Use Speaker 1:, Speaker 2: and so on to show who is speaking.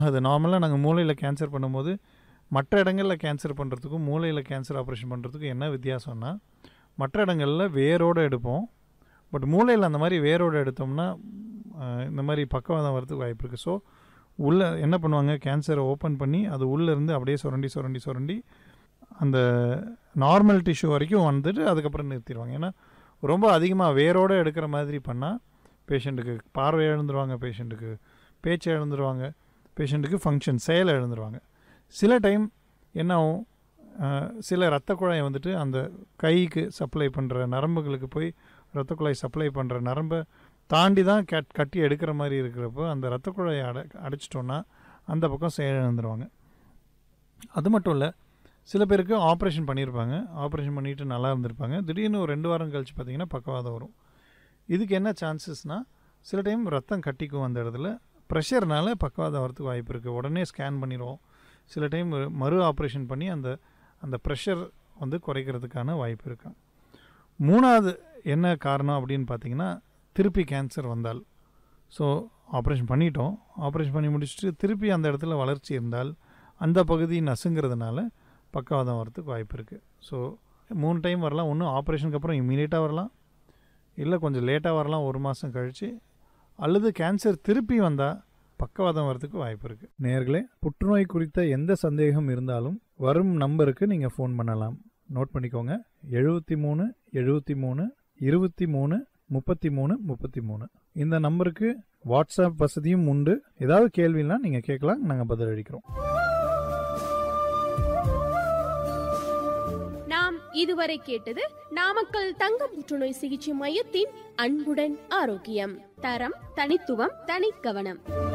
Speaker 1: அது நார்மலாக நாங்கள் மூளையில் கேன்சர் பண்ணும்போது மற்ற இடங்களில் கேன்சர் பண்ணுறதுக்கும் மூளையில் கேன்சர் ஆப்ரேஷன் பண்ணுறதுக்கும் என்ன வித்தியாசம்னா மற்ற இடங்களில் வேரோடு எடுப்போம் பட் மூளையில் அந்த மாதிரி வேரோடு எடுத்தோம்னா அஹ், இந்த மாதிரி பக்கவாதம் வரதுக்கு வாய்ப்பு இருக்குது ஸோ உள்ளே என்ன பண்ணுவாங்க கேன்சரை ஓப்பன் பண்ணி அது உள்ளே இருந்து அப்படியே சுரண்டி சுரண்டி சுரண்டி அந்த நார்மல் டிஷ்யூ வரைக்கும் வந்துட்டு அதுக்கப்புறம் நிறுத்திடுவாங்க ஏன்னா ரொம்ப அதிகமாக வேரோடு எடுக்கிற மாதிரி பண்ணால் பேஷண்ட்டுக்கு பார்வை இழந்துருவாங்க பேஷண்ட்டுக்கு பேச்சு இழந்துருவாங்க பேஷண்ட்டுக்கு ஃபங்க்ஷன் செயல் இழந்துருவாங்க சில டைம் என்ன ஆகும் அஹ், சில இரத்த குழாயை வந்துட்டு அந்த கைக்கு சப்ளை பண்ணுற நரம்புகளுக்கு போய் இரத்த குழாய் சப்ளை பண்ணுற நரம்பை தாண்டி தான் கட் கட்டி எடுக்கிற மாதிரி இருக்கிறப்போ அந்த இரத்த குழாயை அடை அடைச்சிட்டோன்னா அந்த பக்கம் செயல் இழந்துருவாங்க அது மட்டும் இல்லை சில பேருக்கு ஆப்ரேஷன் பண்ணியிருப்பாங்க ஆப்ரேஷன் பண்ணிட்டு நல்லா இருந்திருப்பாங்க திடீர்னு ஒரு ரெண்டு வாரம் கழிச்சு பார்த்தீங்கன்னா பக்கவாதம் வரும் இதுக்கு என்ன சான்சஸ்னால் சில டைம் ரத்தம் கட்டிக்கும் அந்த இடத்துல ப்ரெஷர்னால பக்கவாதம் வரதுக்கு வாய்ப்பு இருக்குது உடனே ஸ்கேன் பண்ணிடுவோம் சில டைம் மறு ஆப்ரேஷன் பண்ணி அந்த அந்த ப்ரெஷர் வந்து குறைக்கிறதுக்கான வாய்ப்பு இருக்கு மூணாவது என்ன காரணம் அப்படின்னு பார்த்தீங்கன்னா திருப்பி கேன்சர் வந்தால் ஸோ ஆப்ரேஷன் பண்ணிட்டோம் ஆப்ரேஷன் பண்ணி முடிச்சுட்டு திருப்பி அந்த இடத்துல வளர்ச்சி இருந்தால் அந்த பகுதி நசுங்கிறதுனால பக்கவாதம் வரதுக்கு வாய்ப்பு இருக்குது ஸோ மூணு டைம் வரலாம் ஒன்று ஆப்ரேஷனுக்கு அப்புறம் இம்மீடியட்டாக வரலாம் இல்லை கொஞ்சம் லேட்டாக வரலாம் ஒரு மாதம் கழித்து அல்லது கேன்சர் திருப்பி வந்தால் பக்கவாதம் வரதுக்கு வாய்ப்பு இருக்குது நேர்களே புற்றுநோய் குறித்த எந்த சந்தேகம் இருந்தாலும் வரும் நம்பருக்கு நீங்கள் ஃபோன் பண்ணலாம் நோட் பண்ணிக்கோங்க எழுபத்தி மூணு எழுபத்தி மூணு இருபத்தி மூணு முப்பத்தி மூணு முப்பத்தி மூணு இந்த நம்பருக்கு வாட்ஸ்அப் வசதியும் உண்டு ஏதாவது கேள்வினா நீங்கள் கேட்கலாம் நாங்கள் பதிலளிக்கிறோம்
Speaker 2: நாம் இதுவரை கேட்டது நாமக்கல் தங்க புற்றுநோய் சிகிச்சை மையத்தின் அன்புடன் ஆரோக்கியம் தரம் தனித்துவம் தனிக்கவனம்